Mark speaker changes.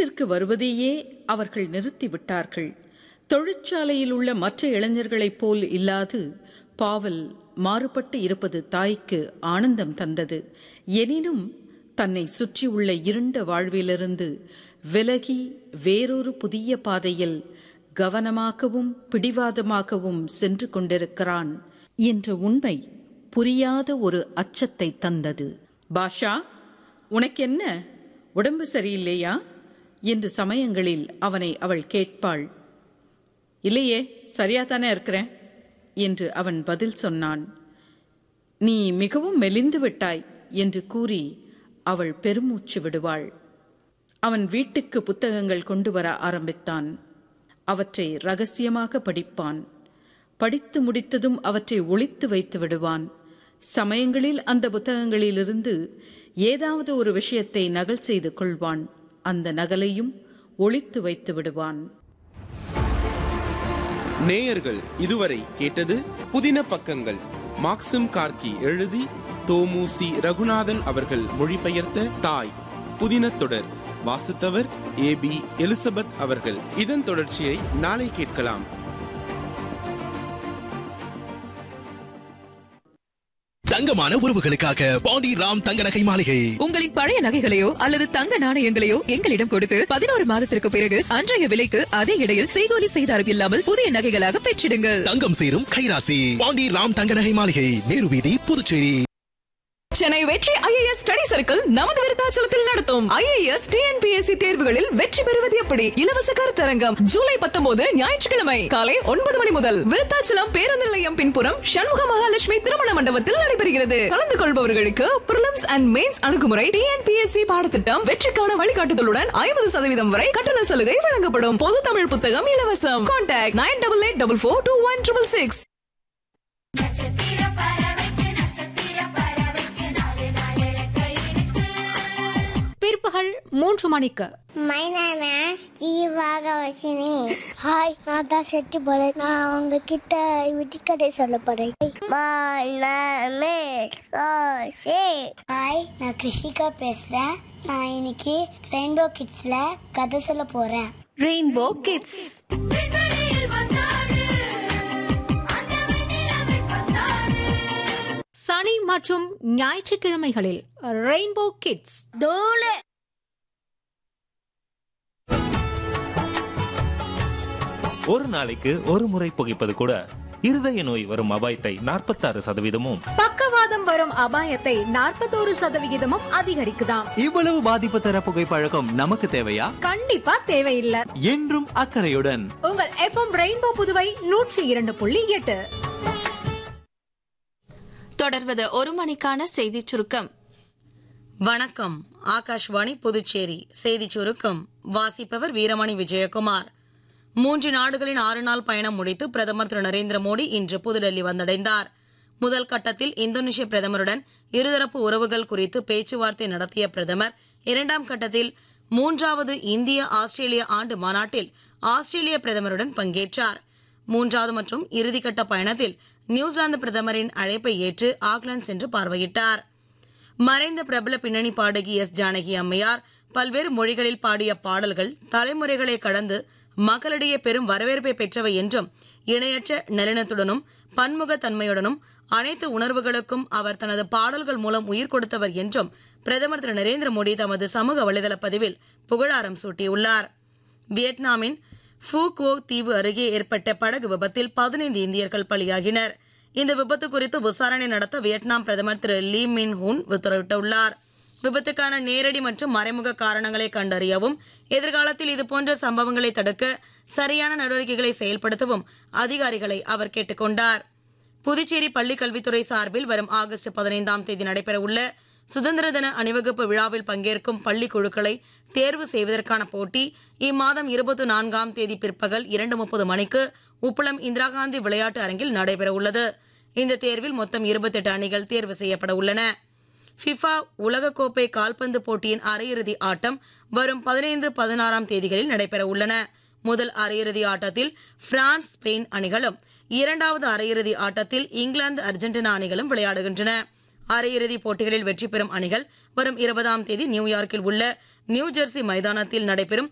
Speaker 1: வீட்டிற்கு வருவதையே அவர்கள் நிறுத்திவிட்டார்கள் தொழிற்சாலையில் உள்ள மற்ற இளைஞர்களைப் போல் இல்லாது பாவல் மாறுபட்டு இருப்பது தாய்க்கு ஆனந்தம் தந்தது எனினும் தன்னை சுற்றியுள்ள இருண்ட வாழ்விலிருந்து விலகி வேறொரு புதிய பாதையில் கவனமாகவும் பிடிவாதமாகவும் சென்று கொண்டிருக்கிறான் என்ற உண்மை புரியாத ஒரு அச்சத்தை தந்தது பாஷா உனக்கு என்ன உடம்பு சரியில்லையா என்று சமயங்களில் அவனை அவள் கேட்பாள் இல்லையே சரியாதானே இருக்கிறேன் என்று அவன் பதில் சொன்னான் நீ மிகவும் மெலிந்து விட்டாய் என்று கூறி அவள் பெருமூச்சு விடுவாள் அவன் வீட்டுக்கு புத்தகங்கள் கொண்டு வர ஆரம்பித்தான் அவற்றை ரகசியமாக படிப்பான் படித்து முடித்ததும் அவற்றை ஒளித்து வைத்து விடுவான் சமயங்களில் அந்த புத்தகங்களிலிருந்து ஏதாவது ஒரு விஷயத்தை நகல் செய்து கொள்வான் அந்த நகலையும் ஒளித்து வைத்து விடுவான்
Speaker 2: நேயர்கள் இதுவரை கேட்டது புதின பக்கங்கள் மாக்சிம் கார்கி எழுதி தோமுசி ரகுநாதன் அவர்கள் மொழிபெயர்த்த தாய் புதின தொடர் வாசித்தவர் ஏ பி எலிசபெத் அவர்கள் இதன் தொடர்ச்சியை நாளை கேட்கலாம்
Speaker 3: தங்கமான உறவுகளுக்காக பாண்டி ராம் தங்க நகை மாளிகை
Speaker 4: உங்களின் பழைய நகைகளையோ அல்லது தங்க நாணயங்களையோ எங்களிடம் கொடுத்து பதினோரு மாதத்திற்கு பிறகு அன்றைய விலைக்கு அதே இடையில் செய்கூலி செய்தாரம் இல்லாமல் புதிய நகைகளாக பெற்றிடுங்கள்
Speaker 3: தங்கம் சேரும் கைராசி பாண்டி ராம் தங்க நகை மாளிகை நேரு வீதி புதுச்சேரி
Speaker 5: சென்னை வெற்றி ஐஏஎஸ் ஸ்டடி சர்க்கிள் நமது விருத்தாச்சலத்தில் நடத்தும் ஐஏஎஸ் டிஎன்பிஎஸ்சி தேர்வுகளில் வெற்றி பெறுவது எப்படி இலவச கருத்தரங்கம் ஜூலை பத்தொன்பது ஞாயிற்றுக்கிழமை காலை ஒன்பது மணி முதல் விருத்தாச்சலம் பேருந்து நிலையம் பின்புறம் சண்முக மகாலட்சுமி திருமண மண்டபத்தில் நடைபெறுகிறது கலந்து கொள்பவர்களுக்கு பிரிலிம்ஸ் அண்ட் மெயின்ஸ் அணுகுமுறை டிஎன்பிஎஸ்சி பாடத்திட்டம் வெற்றிக்கான வழிகாட்டுதலுடன் ஐம்பது சதவீதம் வரை கட்டண சலுகை வழங்கப்படும் பொது தமிழ் புத்தகம் இலவசம் contact nine double eight double four two one triple six
Speaker 6: நட்சத்திர பறவைக்கு நட்சத்திர பறவைக்கு நாலு நாலு ரெக்கை இருக்கு
Speaker 7: பிற்பகல் மூன்று மணிக்கு
Speaker 8: my name is Jeevakavasini hi நான் தான் செட்டு போறேன் நான் உங்ககிட்ட விட்டிக்கதை சொல்ல போறேன் மை நேம் இஸ் ஹாய் நான் கிருஷிகா பேசுறேன் நான் இன்னைக்கு ரெயின்போ கிட்ஸ்ல கதை சொல்ல போறேன்
Speaker 7: ரெயின்போ கிட்ஸ்
Speaker 6: விண்வெளியில் வந்தாடு அந்த வெண்ணிலவை பந்தாடு
Speaker 7: சனி மற்றும் ஞாயிற்றுக்கிழமைகளில் ரெயின்போ கிட்ஸ்
Speaker 8: தோலே
Speaker 9: ஒரு நாளைக்கு ஒரு முறை புகைப்பது கூட இருதய நோய் வரும் அபாயத்தை நாற்பத்தாறு சதவீதமும்
Speaker 7: பக்கவாதம் வரும் அபாயத்தை நாற்பத்தோரு சதவிகிதமும் அதிகரிக்குதாம்
Speaker 10: இவ்வளவு பாதிப்பு தர புகைப்பழக்கம் நமக்கு தேவையா
Speaker 7: கண்டிப்பா தேவையில்லை
Speaker 10: என்றும் அக்கறையுடன்
Speaker 7: உங்கள் எஃப்எம் ரெயின்போ புதுவை நூற்றி இரண்டு புள்ளி எட்டு
Speaker 11: தொடர்வது ஒரு மணிக்கான செய்திச் சுருக்கம்
Speaker 12: வணக்கம் ஆகாஷ்வாணி புதுச்சேரி செய்திச் சுருக்கம் வாசிப்பவர் வீரமணி விஜயகுமார் மூன்று நாடுகளின் ஆறு நாள் பயணம் முடித்து பிரதமர் திரு நரேந்திர மோடி இன்று புதுடெல்லி வந்தடைந்தார் முதல் கட்டத்தில் இந்தோனேஷிய பிரதமருடன் இருதரப்பு உறவுகள் குறித்து பேச்சுவார்த்தை நடத்திய பிரதமர் இரண்டாம் கட்டத்தில் மூன்றாவது இந்திய ஆஸ்திரேலிய ஆண்டு மாநாட்டில் ஆஸ்திரேலிய பிரதமருடன் பங்கேற்றார் மூன்றாவது மற்றும் இறுதிக்கட்ட பயணத்தில் நியூசிலாந்து பிரதமரின் அழைப்பை ஏற்று ஆக்லாந்து சென்று பார்வையிட்டார் மறைந்த பிரபல பின்னணி பாடகி எஸ் ஜானகி அம்மையார் பல்வேறு மொழிகளில் பாடிய பாடல்கள் தலைமுறைகளை கடந்து மக்களிடையே பெரும் வரவேற்பை பெற்றவை என்றும் இணையற்ற நளினத்துடனும் பன்முகத்தன்மையுடனும் அனைத்து உணர்வுகளுக்கும் அவர் தனது பாடல்கள் மூலம் உயிர் கொடுத்தவர் என்றும் பிரதமர் திரு நரேந்திர மோடி தமது சமூக வலைதள பதிவில் புகழாரம் சூட்டியுள்ளார் வியட்நாமின் ஃபூ கோ தீவு அருகே ஏற்பட்ட படகு விபத்தில் பதினைந்து இந்தியர்கள் பலியாகினர் இந்த விபத்து குறித்து விசாரணை நடத்த வியட்நாம் பிரதமர் திரு லீ மின் ஹூன் உத்தரவிட்டுள்ளார் விபத்துக்கான நேரடி மற்றும் மறைமுக காரணங்களை கண்டறியவும் எதிர்காலத்தில் இதுபோன்ற சம்பவங்களை தடுக்க சரியான நடவடிக்கைகளை செயல்படுத்தவும் அதிகாரிகளை அவர் கேட்டுக்கொண்டார் புதுச்சேரி பள்ளிக் கல்வித்துறை சார்பில் வரும் ஆகஸ்ட் பதினைந்தாம் தேதி நடைபெறவுள்ள சுதந்திர தின அணிவகுப்பு விழாவில் பங்கேற்கும் பள்ளி குழுக்களை தேர்வு செய்வதற்கான போட்டி இம்மாதம் இருபத்தி நான்காம் தேதி பிற்பகல் இரண்டு முப்பது மணிக்கு உப்பளம் இந்திரா காந்தி விளையாட்டு அரங்கில் நடைபெறவுள்ளது இந்த தேர்வில் மொத்தம் இருபத்தெட்டு அணிகள் தேர்வு செய்யப்பட உள்ளன ஃபிஃபா உலகக்கோப்பை கால்பந்து போட்டியின் அரையிறுதி ஆட்டம் வரும் பதினைந்து பதினாறாம் தேதிகளில் நடைபெற உள்ளன முதல் அரையிறுதி ஆட்டத்தில் பிரான்ஸ் ஸ்பெயின் அணிகளும் இரண்டாவது அரையிறுதி ஆட்டத்தில் இங்கிலாந்து அர்ஜென்டினா அணிகளும் விளையாடுகின்றன அரையிறுதி போட்டிகளில் வெற்றி பெறும் அணிகள் வரும் இருபதாம் தேதி நியூயார்க்கில் உள்ள நியூ ஜெர்சி மைதானத்தில் நடைபெறும்